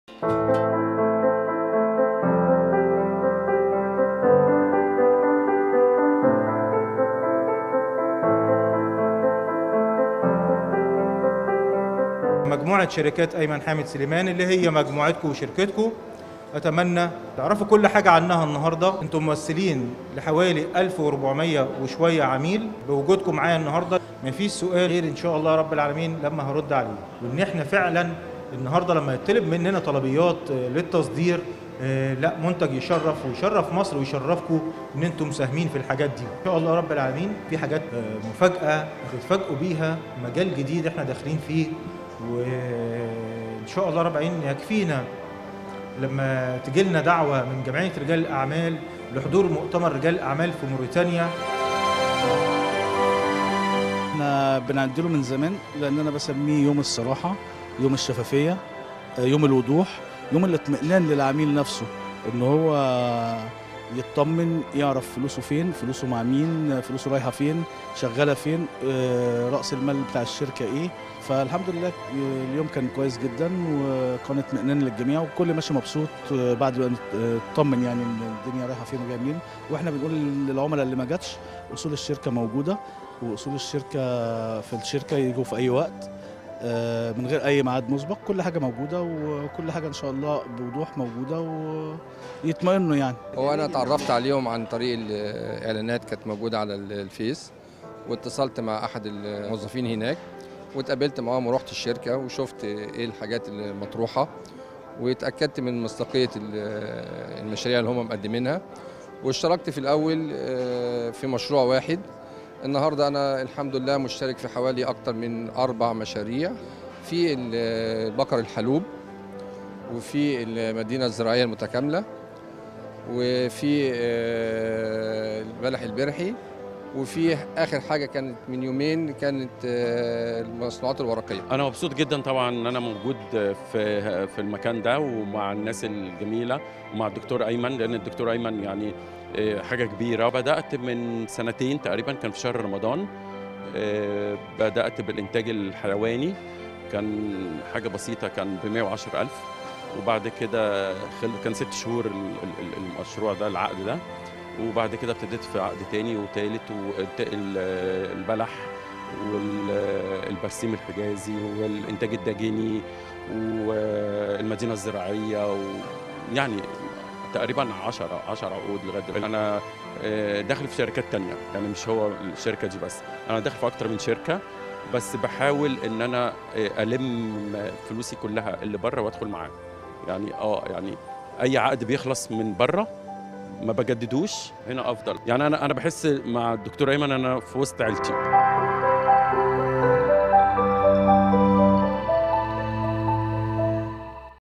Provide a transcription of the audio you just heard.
مجموعة شركات أيمن حامد سليمان اللي هي مجموعتكم وشركتكم أتمنى تعرفوا كل حاجة عنها النهاردة أنتم ممثلين لحوالي 1400 وشوية عميل بوجودكم معايا النهاردة مفيش سؤال غير إن شاء الله رب العالمين لما هرد عليه وإن إحنا فعلا النهاردة لما يطلب مننا طلبيات آه، للتصدير آه، لا منتج يشرف ويشرف مصر ويشرفكم ان انتم مساهمين في الحاجات دي ان شاء الله رب العالمين في حاجات آه، مفاجاه هتتفاجئوا بيها مجال جديد احنا داخلين فيه وان شاء الله رب العالمين يكفينا لما تجي لنا دعوه من جمعيه رجال الاعمال لحضور مؤتمر رجال الاعمال في موريتانيا احنا بنعدله من زمان لان انا بسميه يوم الصراحه يوم الشفافيه آه، يوم الوضوح يوم الاطمئنان للعميل نفسه ان هو يطمن يعرف فلوسه فين فلوسه مع مين فلوسه رايحه فين شغاله فين آه، راس المال بتاع الشركه ايه فالحمد لله آه، اليوم كان كويس جدا وكان اطمئنان للجميع والكل ماشي مبسوط آه، بعد ما آه، اطمن يعني ان الدنيا رايحه فين وجايه منين واحنا بنقول للعملاء اللي ما جاتش اصول الشركه موجوده واصول الشركه في الشركه يجوا في اي وقت آه، من غير اي ميعاد مسبق كل حاجه موجوده وكل حاجه ان شاء الله بوضوح موجوده ويطمئنوا يعني هو انا اتعرفت عليهم عن طريق الاعلانات كانت موجوده على ال- الفيس واتصلت مع احد الموظفين هناك واتقابلت معاهم ورحت الشركه وشفت ايه الحاجات المطروحه واتاكدت من مصداقيه ال- المشاريع اللي هم مقدمينها واشتركت في الاول آه، في مشروع واحد النهارده انا الحمد لله مشترك في حوالي اكتر من اربع مشاريع في ال- البقر الحلوب وفي المدينه الزراعيه المتكامله وفي آه، البلح البرحي وفي اخر حاجه كانت من يومين كانت آه، المصنوعات الورقيه انا مبسوط جدا طبعا ان انا موجود في في المكان ده ومع الناس الجميله ومع الدكتور ايمن لان الدكتور ايمن يعني آه، حاجه كبيره بدات من سنتين تقريبا كان في شهر رمضان آه، بدات بالانتاج الحيواني كان حاجه بسيطه كان ب 110000 وبعد كده خل... كان ست شهور ال- ال- ال- المشروع ده العقد ده وبعد كده ابتديت في عقد تاني وتالت والبلح والبرسيم الحجازي والانتاج الداجيني والمدينه الزراعيه ويعني تقريبا 10 10 عقود لغايه دلوقتي انا آه، داخل في شركات تانية يعني مش هو الشركه دي بس انا داخل في اكتر من شركه بس بحاول ان انا آه، الم فلوسي كلها اللي بره وادخل معاه يعني اه يعني اي عقد بيخلص من بره ما بجددوش هنا افضل يعني انا انا بحس مع الدكتور ايمن انا في وسط عيلتي